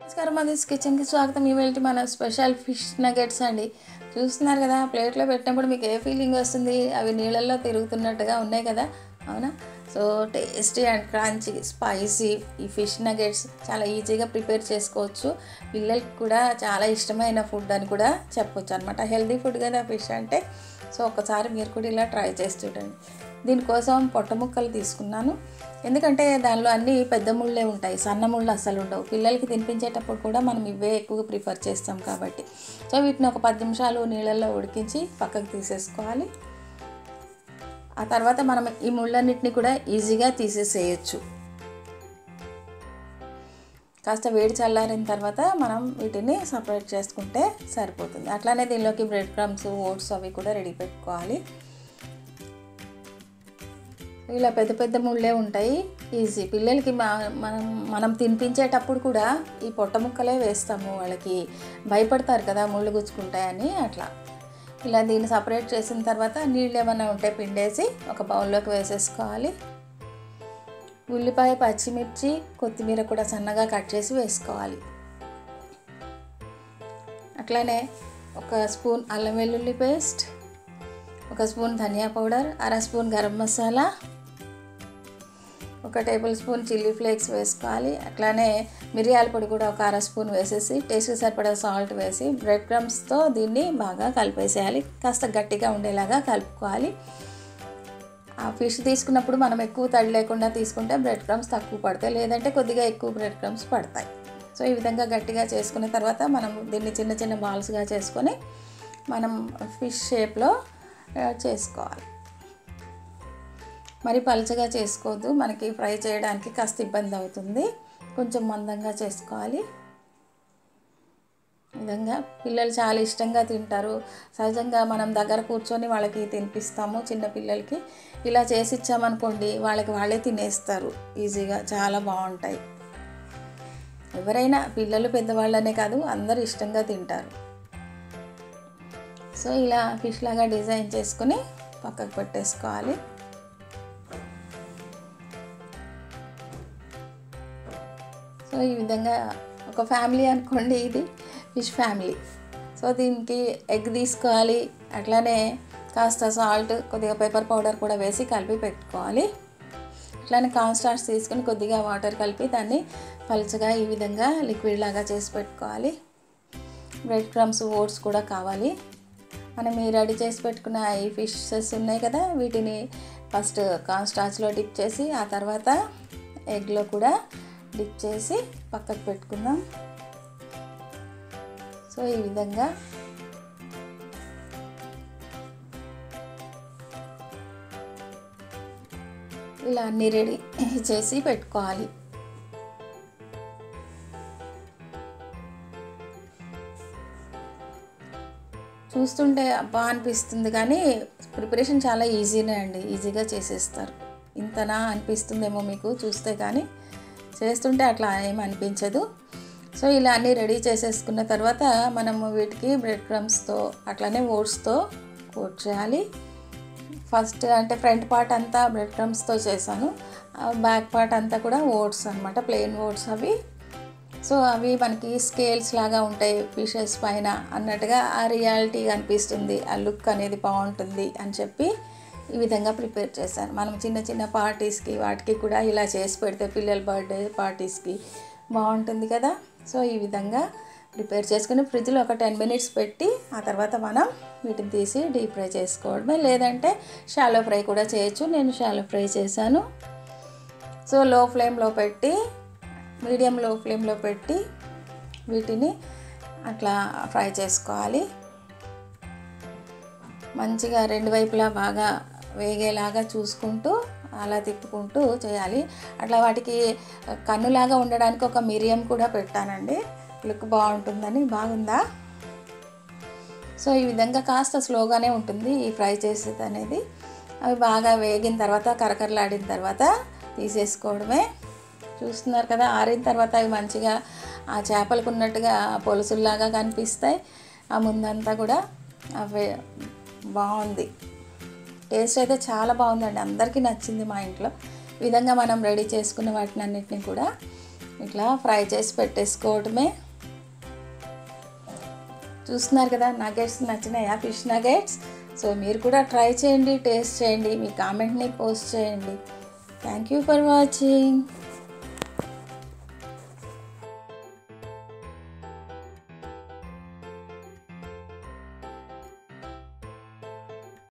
నమస్కారం మదీస్ కిచెన్కి స్వాగతం ఇవాళ మన స్పెషల్ ఫిష్ నగెట్స్ అండి చూస్తున్నారు కదా ప్లేట్లో పెట్టినప్పుడు మీకు ఏ ఫీలింగ్ వస్తుంది అవి నీళ్ళల్లో తిరుగుతున్నట్టుగా ఉన్నాయి కదా అవునా so tasty and crunchy spicy ఈ ఫిష్ నగెట్స్ చాలా ఈజీగా ప్రిపేర్ చేసుకోవచ్చు పిల్లలకి కూడా చాలా ఇష్టమైన ఫుడ్ అని కూడా చెప్పొచ్చు అనమాట హెల్దీ ఫుడ్ కదా ఫిష్ అంటే సో ఒకసారి మీరు కూడా ఇలా ట్రై చేసి చూడండి దీనికోసం పొట్ట ముక్కలు తీసుకున్నాను ఎందుకంటే దానిలో అన్ని పెద్ద ముళ్ళే ఉంటాయి సన్న ముళ్ళు అస్సలు ఉండవు పిల్లలకి తినిపించేటప్పుడు కూడా మనం ఇవే ఎక్కువగా ప్రిఫర్ చేస్తాం కాబట్టి సో వీటిని ఒక పది నిమిషాలు నీళ్ళల్లో ఉడికించి పక్కకు తీసేసుకోవాలి ఆ తర్వాత మనం ఈ ముళ్ళన్నిటిని కూడా ఈజీగా తీసేసేయచ్చు కాస్త వేడి చల్లారిన తర్వాత మనం వీటిని సపరేట్ చేసుకుంటే సరిపోతుంది అట్లానే దీనిలోకి బ్రెడ్ క్రమ్స్ ఓట్స్ అవి కూడా రెడీ పెట్టుకోవాలి ఇలా పెద్ద పెద్ద ముళ్ళే ఉంటాయి ఈజీ పిల్లలకి మనం మనం తినిపించేటప్పుడు కూడా ఈ పొట్ట ముక్కలే వేస్తాము వాళ్ళకి భయపడతారు కదా ముళ్ళు గుచ్చుకుంటాయని అట్లా ఇలా దీన్ని సపరేట్ చేసిన తర్వాత నీళ్ళు ఏమైనా ఉంటే పిండేసి ఒక బౌల్లోకి వేసేసుకోవాలి ఉల్లిపాయ పచ్చిమిర్చి కొత్తిమీర కూడా సన్నగా కట్ చేసి వేసుకోవాలి అట్లానే ఒక స్పూన్ అల్లం వెల్లుల్లి పేస్ట్ ఒక స్పూన్ ధనియా పౌడర్ అర స్పూన్ గరం మసాలా ఒక టేబుల్ స్పూన్ చిల్లీ ఫ్లేక్స్ వేసుకోవాలి అట్లానే మిరియాల పొడి కూడా ఒక అర స్పూన్ వేసేసి టేస్ట్కి సరిపడా సాల్ట్ వేసి బ్రెడ్ క్రమ్స్తో దీన్ని బాగా కలిపేసేయాలి కాస్త గట్టిగా ఉండేలాగా కలుపుకోవాలి ఆ ఫిష్ తీసుకున్నప్పుడు మనం ఎక్కువ తడి లేకుండా తీసుకుంటే బ్రెడ్ క్రమ్స్ తక్కువ పడతాయి లేదంటే కొద్దిగా ఎక్కువ బ్రెడ్ క్రమ్స్ పడతాయి సో ఈ విధంగా గట్టిగా చేసుకున్న తర్వాత మనం దీన్ని చిన్న చిన్న బాల్స్గా చేసుకొని మనం ఫిష్ షేప్లో చేసుకోవాలి మరి పలుచగా చేసుకోవద్దు మనకి ఫ్రై చేయడానికి కాస్త ఇబ్బంది అవుతుంది కొంచెం మందంగా చేసుకోవాలి విధంగా పిల్లలు చాలా ఇష్టంగా తింటారు సహజంగా మనం దగ్గర కూర్చొని వాళ్ళకి తినిపిస్తాము చిన్న పిల్లలకి ఇలా చేసి ఇచ్చామనుకోండి వాళ్ళకి వాళ్ళే తినేస్తారు ఈజీగా చాలా బాగుంటాయి ఎవరైనా పిల్లలు పెద్దవాళ్ళనే కాదు అందరూ ఇష్టంగా తింటారు సో ఇలా ఫిష్ లాగా డిజైన్ చేసుకుని పక్కకు పెట్టేసుకోవాలి సో ఈ విధంగా ఒక ఫ్యామిలీ అనుకోండి ఇది ఫిష్ ఫ్యామిలీ సో దీనికి ఎగ్ తీసుకోవాలి అట్లానే కాస్త సాల్ట్ కొద్దిగా పెప్పర్ పౌడర్ కూడా వేసి కలిపి పెట్టుకోవాలి అట్లానే కార్న్ స్టార్చ్ తీసుకుని కొద్దిగా వాటర్ కలిపి దాన్ని పలుచగా ఈ విధంగా లిక్విడ్ లాగా చేసి పెట్టుకోవాలి బ్రెడ్ క్రమ్స్ ఓట్స్ కూడా కావాలి మనం ఈ రెడీ చేసి పెట్టుకున్న ఈ ఫిషెస్ ఉన్నాయి కదా వీటిని ఫస్ట్ కార్న్ స్టార్చ్లో డిప్ చేసి ఆ తర్వాత ఎగ్లో కూడా డిప్ చేసి పక్కకు పెట్టుకుందాం సో ఈ విధంగా ఇలా అన్నీ రెడీ చేసి పెట్టుకోవాలి చూస్తుంటే అబ్బా అనిపిస్తుంది కానీ ప్రిపరేషన్ చాలా ఈజీనే అండి ఈజీగా చేసేస్తారు ఇంతనా అనిపిస్తుందేమో మీకు చూస్తే కానీ చేస్తుంటే అట్లా ఏం అనిపించదు సో ఇలా అన్నీ రెడీ చేసేసుకున్న తర్వాత మనము వీటికి బ్రెడ్ క్రమ్స్తో అట్లానే ఓట్స్తో కోట్ చేయాలి ఫస్ట్ అంటే ఫ్రంట్ పార్ట్ అంతా బ్రెడ్ క్రమ్స్తో చేశాను బ్యాక్ పార్ట్ అంతా కూడా ఓట్స్ అనమాట ప్లెయిన్ ఓట్స్ అవి సో అవి మనకి స్కేల్స్ లాగా ఉంటాయి ఫిషెస్ పైన అన్నట్టుగా ఆ రియాలిటీ అనిపిస్తుంది ఆ లుక్ అనేది బాగుంటుంది అని చెప్పి ఈ విధంగా ప్రిపేర్ చేశాను మనం చిన్న చిన్న పార్టీస్కి వాటికి కూడా ఇలా చేసి పెడితే పిల్లల బర్త్డే పార్టీస్కి బాగుంటుంది కదా సో ఈ విధంగా ప్రిపేర్ చేసుకుని ఫ్రిడ్జ్లో ఒక టెన్ మినిట్స్ పెట్టి ఆ తర్వాత మనం వీటిని తీసి డీప్ ఫ్రై చేసుకోవడమే లేదంటే షాలో ఫ్రై కూడా చేయొచ్చు నేను షాలో ఫ్రై చేశాను సో లో ఫ్లేమ్లో పెట్టి మీడియం లో ఫ్లేమ్లో పెట్టి వీటిని అట్లా ఫ్రై చేసుకోవాలి మంచిగా రెండు వైపులా బాగా వేగేలాగా చూసుకుంటూ అలా తిప్పుకుంటూ చేయాలి అట్లా వాటికి కన్నులాగా ఉండడానికి ఒక మిరియం కూడా పెట్టానండి లుక్ బాగుంటుందని బాగుందా సో ఈ విధంగా కాస్త స్లోగానే ఉంటుంది ఈ ఫ్రై చేసేది అనేది అవి బాగా వేగిన తర్వాత కరకరలాడిన తర్వాత తీసేసుకోవడమే చూస్తున్నారు కదా ఆరిన తర్వాత అవి మంచిగా ఆ చేపలకు ఉన్నట్టుగా పొలుసుల్లాగా కనిపిస్తాయి ఆ ముందంతా కూడా అవి బాగుంది టేస్ట్ అయితే చాలా బాగుందండి అందరికీ నచ్చింది మా ఇంట్లో ఈ విధంగా మనం రెడీ చేసుకున్న వాటిని అన్నిటిని కూడా ఇట్లా ఫ్రై చేసి పెట్టేసుకోవడమే చూస్తున్నారు కదా నగెట్స్ నచ్చినాయా ఫిష్ నగెట్స్ సో మీరు కూడా ట్రై చేయండి టేస్ట్ చేయండి మీ కామెంట్ని పోస్ట్ చేయండి థ్యాంక్ యూ ఫర్ వాచింగ్